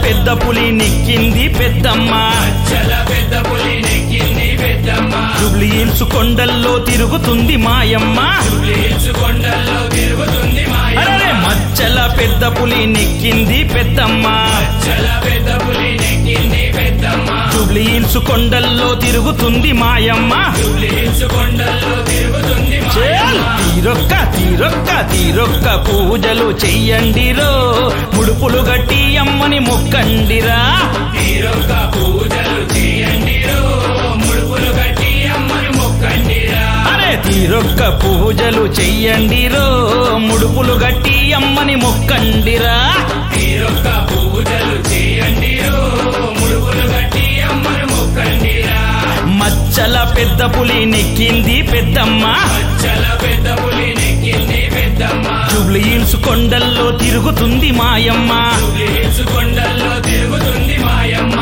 పెద్ద పులి నెక్కింది పెద్దమ్మ చల పెద్ద పులి నెక్కింది పెద్దమ్మ జుబ్లీ హిల్స్ కొండల్లో తిరుగుతుంది మాయమ్మ హిల్స్ కొండల్లో తిరుగుతుంది మాయ అరే మచ్చల పెద్ద పులి నెక్కింది పెద్దమ్మ చల పెద్ద పులి నెక్కింది పెద్దమ్మ జుబ్లీ హిల్స్ కొండల్లో తిరుగుతుంది మాయమ్మ హిల్స్ కొండల్లో తిరుగుతుంది చేల్ తీరొక్క తీరొక్క తీరొక్క పూజలు చెయ్యండిరో ముడుపులు గట్టి అమ్మని మొక్కండిరా తీరొక్క పూజలు చేయండిరో ముడుపులు కట్టి అమ్మని మొక్కండిరా అరే తీరొక్క పూజలు చెయ్యండిరో ముడుపులు గట్టి అమ్మని మొక్కండిరా తీరొక్క పూజలు చేయండిరో ముడుపులు కట్టి అమ్మని మొక్కండిరా మచ్చల పెద్ద పులి నెక్కింది పెద్దమ్మ చల పెద్ద పులి నెక్కింది పెద్దమ్మ జుబ్లీ హిల్స్ కొండల్లో తిరుగుతుంది మాయమ్మ హిల్స్ కొండల్లో తిరుగుతుంది మాయమ్మ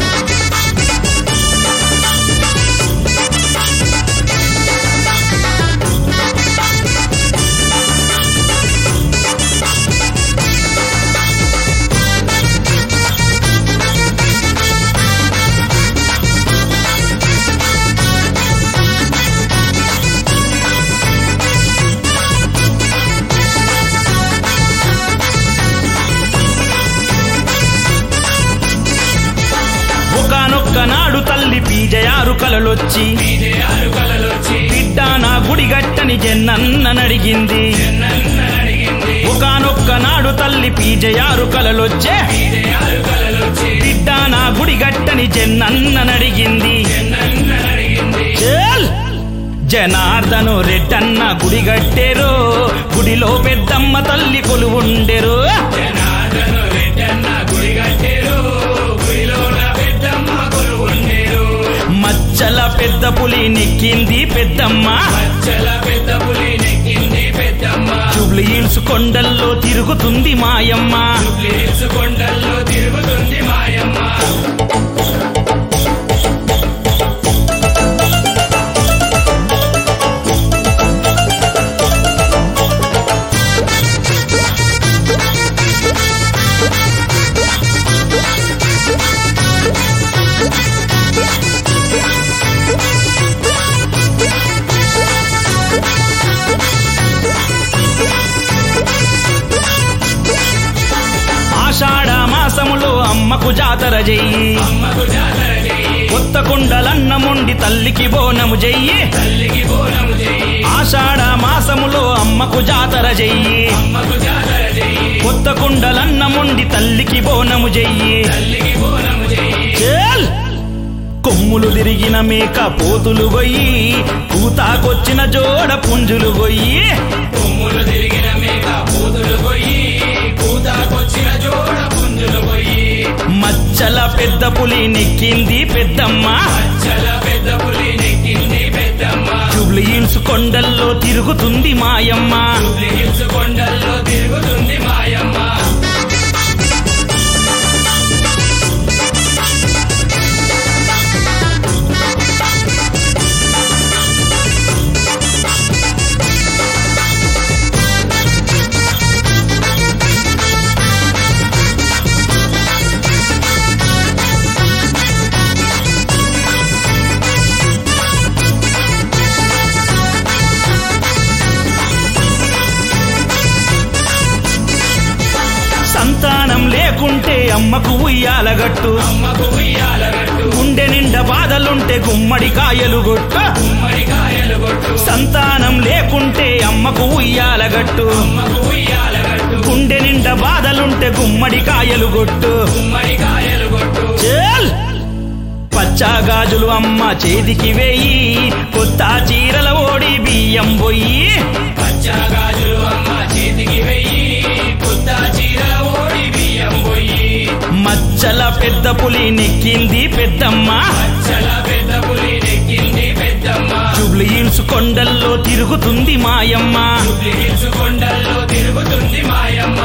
ఒకనొక్క నాడు తల్లి పీజయారు కలలొచ్చి విజయాలు కలలొచ్చి బిడ్డ నా గుడి గట్టని జన్నన్ననడిగింది నన్ను అడిగింది ఒకనొక్క నాడు తల్లి పీజయారు కలలొచ్చే విజయాలు కలలొచ్చి బిడ్డ నా గుడి గట్టని జన్నన్ననడిగింది నన్ను అడిగింది చేల్ జనార్దను రెడ్డన్న గుడి గట్టెరు గుడిలో పెద్దమ్మ తల్లి కొలువుండెరు జనార్దను రెడ్డన్న గుడి కట్టేరు గుడిలోన పెద్దమ్మ కొలువుండేరు మచ్చల పెద్ద పులి నెక్కింది పెద్దమ్మ చల పెద్ద పులి నెక్కింది పెద్దమ్మ జుబ్లీ హిల్స్ కొండల్లో తిరుగుతుంది మాయమ్మ హిల్స్ కొండల్లో తిరుగుతుంది మాయమ్మ ఆషాఢ మాసములో అమ్మకు జాతర చెయ్యి అమ్మకు జాతర చెయ్యి కొత్త కుండలన్నముండి తల్లికి బోనము చెయ్యి తల్లికి బోనము చెయ్యి ఆషాఢ మాసములో అమ్మకు జాతర చెయ్యి అమ్మకు జాతర చెయ్యి కొత్త కుండలన్నముండి తల్లికి బోనము చెయ్యి తల్లికి బోనము చెయ్యి చేల్ కొమ్ములు తిరిగిన మేక పోతులు గొయ్యి కూతాకొచ్చిన జోడ పుంజులు గొయ్యి కొమ్ములు తిరిగిన మేక పూతులు పోయి కూతాకొచ్చిన జోడ పుంజులు పోయి మచ్చల పెద్ద పులి నెక్కింది పెద్దమ్మ చల పెద్ద పులి నెక్కింది పెద్దమ్మ జుబ్లీ హిల్స్ కొండల్లో తిరుగుతుంది మాయమ్మ హిల్స్ కొండల్లో తిరుగుతుంది మాయమ్మ సంతానం లేకుంటే అమ్మకు ఉయ్యాలగట్టు అమ్మకు ఉయ్యాలగట్టు గుండె నిండా బాధలుంటే గుమ్మడి కాయలు గొట్టు గుమ్మడి కాయలు కొట్టు సంతానం లేకుంటే అమ్మకు ఉయ్యాలగట్టు అమ్మకు ఉయ్యాలగట్టు గుండె నిండా బాధలుంటే గుమ్మడి కాయలు గొట్టు గుమ్మడి కాయలు కొట్టు చేల్ పచ్చా గాజులు అమ్మ చేతికి వేయి కొత్త చీరల ఓడి బియ్యం పొయ్యి పచ్చ గాజులు అమ్మ చేతికి వెయ్యి కొత్త చీర ఓడి బియ్యం పోయి మచ్చల పెద్ద పులి నెక్కింది పెద్దమ్మ చల పెద్ద పులి నెక్కింది పెద్దమ్మ జుబ్లీ హిల్స్ కొండల్లో తిరుగుతుంది మాయమ్మ హిల్స్ కొండల్లో తిరుగుతుంది మాయమ్మ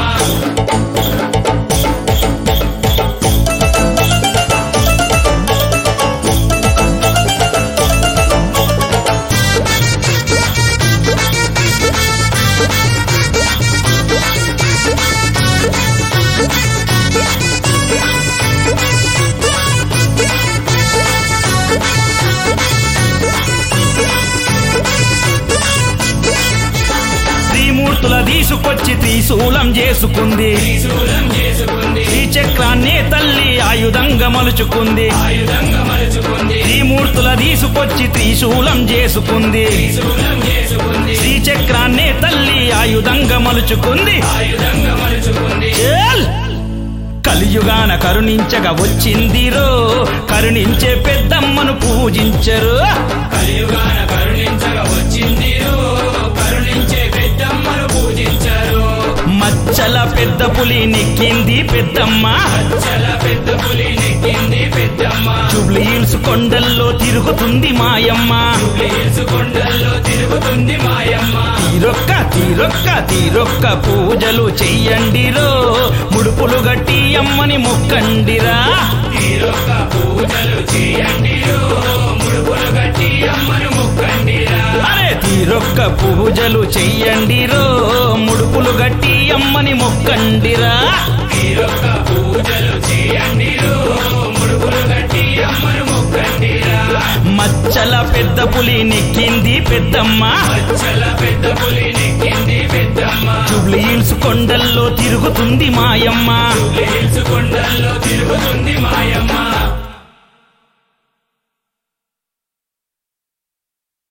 తీసుకొచ్చి త్రిశూలం చేసుకుంది త్రిశూలం చేసుకుంది శ్రీచక్రాన్నే తల్లి ఆయుధంగా మలుచుకుంది ఆయుధంగా మలుచుకుంది త్రిమూర్తుల తీసుకొచ్చి త్రిశూలం చేసుకుంది త్రిశూలం చేసుకుంది శ్రీచక్రాన్నే తల్లి ఆయుధంగా మలుచుకుంది ఆయుధంగా మలుచుకుంది ఏల్! కలియుగాన కరుణించగా వచ్చిందిరో కరుణించే పెద్దమ్మను పూజించరు కలియుగాన కరుణించగా వచ్చింది కరుణించే పెద్దమ్మను పూజించారు మచ్చల పెద్ద పులి నెక్కింది పెద్దమ్మ చల పెద్ద పులి నెక్కింది పెద్దమ్మ జుబ్లీల్స్ కొండల్లో తిరుగుతుంది మాయమ్మ హిల్స్ కొండల్లో తిరుగుతుంది మాయమ్మ తీరొక్క తీరొక్క తీరొక్క పూజలు చెయ్యండిరో ముడుపులు గట్టి అమ్మని మొక్కండిరా తీరొక్క పూజలు చేయండి ముడుపులు గట్టి అమ్మను మొక్కండిరా అరే తీరొక్క పూజలు చెయ్యండిరో ముడుపులు గట్టి అమ్మని మొక్కండిరా తీరొక్క పూజలు చేయండి ముడుపులు గట్టి అమ్మను మొక్కండిరా మచ్చల పెద్ద పులి నెక్కింది పెద్దమ్మ చల పెద్ద పులి నెక్కింది పెద్దమ్మ జుబ్లీల్స్ కొండల్లో తిరుగుతుంది మాయమ్మ హిల్స్ కొండల్లో తిరుగుతుంది మాయమ్మ